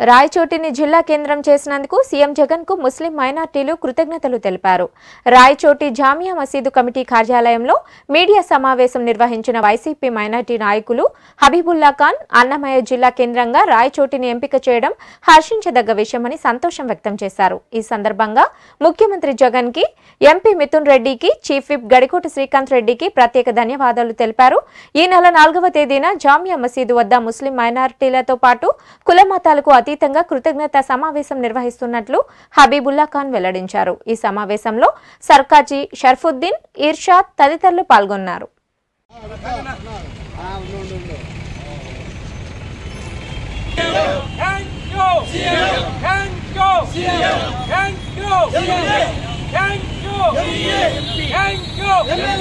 రాయచోటిని జిల్లా కేంద్రం చేసినందుకు సీఎం జగన్ కు ముస్లిం మైనార్టీలు కృతజ్ఞతలు తెలిపారు రాయచోటి జామియా మసీదు కమిటీ కార్యాలయంలో మీడియా సమావేశం నిర్వహించిన వైసీపీ మైనార్టీ నాయకులు హబీబుల్లా ఖాన్ అన్నమయ్య జిల్లా కేంద్రంగా రాయచోటిని ఎంపిక చేయడం హర్షించదగ్గ విషయమని సంతోషం వ్యక్తం చేశారు ఈ సందర్భంగా ముఖ్యమంత్రి జగన్ కి ఎంపీ మిథున్ రెడ్డికి చీఫ్ విప్ గడికోట శ్రీకాంత్ రెడ్డికి ప్రత్యేక ధన్యవాదాలు తెలిపారు ఈ నెల నాలుగవ తేదీన జామియా మసీదు వద్ద ముస్లిం మైనారిటీలతో పాటు కుల మతాలకు అతీతంగా కృతజ్ఞత సమావేశం నిర్వహిస్తున్నట్లు హబీబుల్లా ఖాన్ వెల్లడించారు ఈ సమావేశంలో సర్కాజీ షర్ఫుద్దీన్ ఇర్షాద్ తదితరులు పాల్గొన్నారు Thank you. Thank you. Thank you. Thank you. Thank you.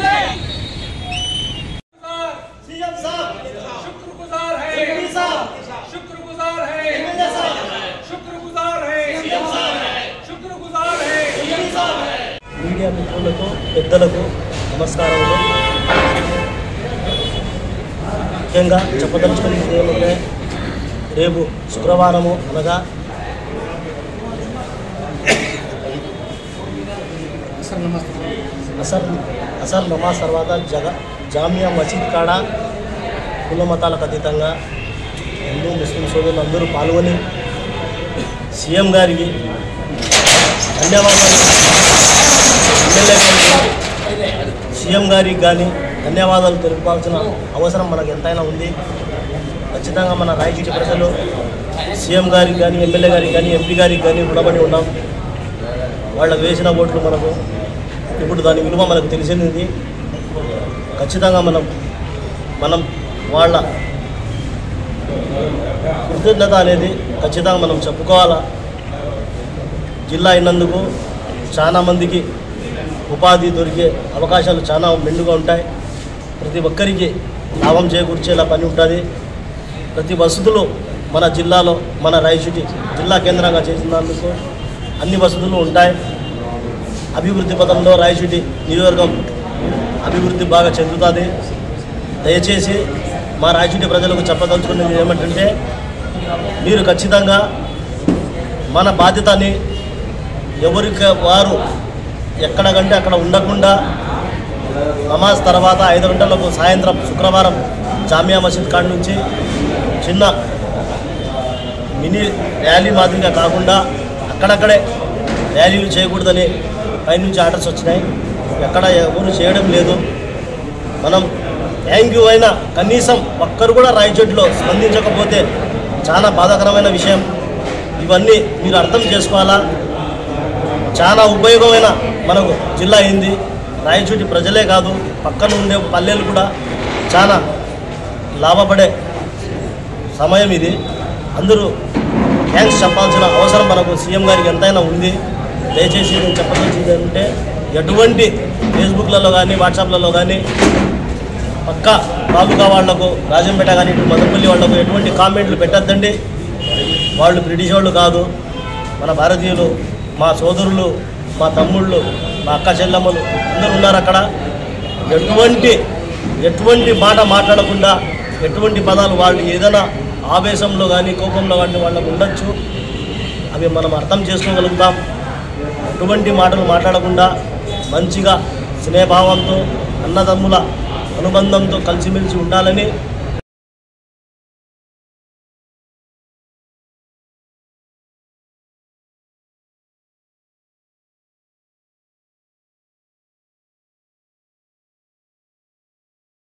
CM साहब शुक्रगुजार है एमपी साहब शुक्रगुजार है एमएलए साहब शुक्रगुजार है शुक्रगुजार है एमपी साहब మీడియా మిత్రులకు పెద్దలకు నమస్కారములు ముఖ్యంగా చెప్పదలుచుకున్నది ఏమంటే రేపు శుక్రవారము అనగా అసర్ అసర్ నమాజ్ తర్వాత జగ జామియా మసీద్ కాడ కుల మతాలకు అతీతంగా హిందూ ముస్లిం సోదరులు అందరూ పాల్గొని సీఎం గారికి ధన్యవాదాలు ఎమ్మెల్యే గారికి సీఎం గారికి కానీ ధన్యవాదాలు తెలుపాల్సిన అవసరం మనకు ఎంతైనా ఉంది ఖచ్చితంగా మన రాయచూటి ప్రజలు సీఎం గారికి కానీ ఎమ్మెల్యే గారికి కానీ ఎంపీ గారికి కానీ రుణపడి ఉన్నాం వాళ్ళకు వేసిన ఓట్లు మనకు ఇప్పుడు దాని విలువ మనకు తెలిసింది ఖచ్చితంగా మనం మనం వాళ్ళ కృతజ్ఞత అనేది ఖచ్చితంగా మనం చెప్పుకోవాలా జిల్లా అయినందుకు చాలా మందికి ఉపాధి దొరికే అవకాశాలు చాలా మెండుగా ఉంటాయి ప్రతి ఒక్కరికి లాభం చేకూర్చేలా పని ఉంటుంది ప్రతి వసతులు మన జిల్లాలో మన రాయచూటి జిల్లా కేంద్రంగా చేసినందుకు అన్ని వసతులు ఉంటాయి అభివృద్ధి పథంలో రాయచూటి నియోజకవర్గం అభివృద్ధి బాగా చెందుతుంది దయచేసి మా రాయచూటి ప్రజలకు చెప్పదలుచుకున్నది ఏమంటే మీరు ఖచ్చితంగా మన బాధ్యతని ఎవరికి వారు ఎక్కడ కంటే అక్కడ ఉండకుండా నమాజ్ తర్వాత ఐదు గంటలకు సాయంత్రం శుక్రవారం జామియా మసీద్ కాడ నుంచి చిన్న మినీ ర్యాలీ మాదిరిగా కాకుండా అక్కడక్కడే ర్యాలీలు చేయకూడదని పైనుంచి ఆర్డర్స్ వచ్చినాయి ఎక్కడ ఎవరు చేయడం లేదు మనం థ్యాంక్ యూ అయినా కనీసం ఒక్కరు కూడా రాయచోటిలో స్పందించకపోతే చాలా బాధాకరమైన విషయం ఇవన్నీ మీరు అర్థం చేసుకోవాలా చాలా ఉపయోగమైన మనకు జిల్లా అయింది రాయచోటి ప్రజలే కాదు పక్కన ఉండే పల్లెలు కూడా చాలా లాభపడే సమయం ఇది అందరూ థ్యాంక్స్ చెప్పాల్సిన అవసరం మనకు సీఎం గారికి ఎంతైనా ఉంది దయచేసి నేను చెప్పదలిచింది అంటే ఎటువంటి ఫేస్బుక్లలో కానీ వాట్సాప్లలో కానీ పక్క బాబుగా వాళ్లకు రాజంపేట కానీ ఇటు మదనపల్లి వాళ్లకు ఎటువంటి కామెంట్లు పెట్టద్దండి వాళ్ళు బ్రిటిష్ వాళ్ళు కాదు మన భారతీయులు మా సోదరులు మా తమ్ముళ్ళు మా అక్క చెల్లమ్మలు అందరూ ఉన్నారు అక్కడ ఎటువంటి ఎటువంటి మాట మాట్లాడకుండా ఎటువంటి పదాలు వాళ్ళు ఏదైనా ఆవేశంలో కానీ కోపంలో కానీ వాళ్ళకు ఉండొచ్చు అవి మనం అర్థం చేసుకోగలుగుతాం ఎటువంటి మాటలు మాట్లాడకుండా మంచిగా స్నేహభావంతో అన్నదమ్ముల అనుబంధంతో కలిసిమెలిసి ఉండాలని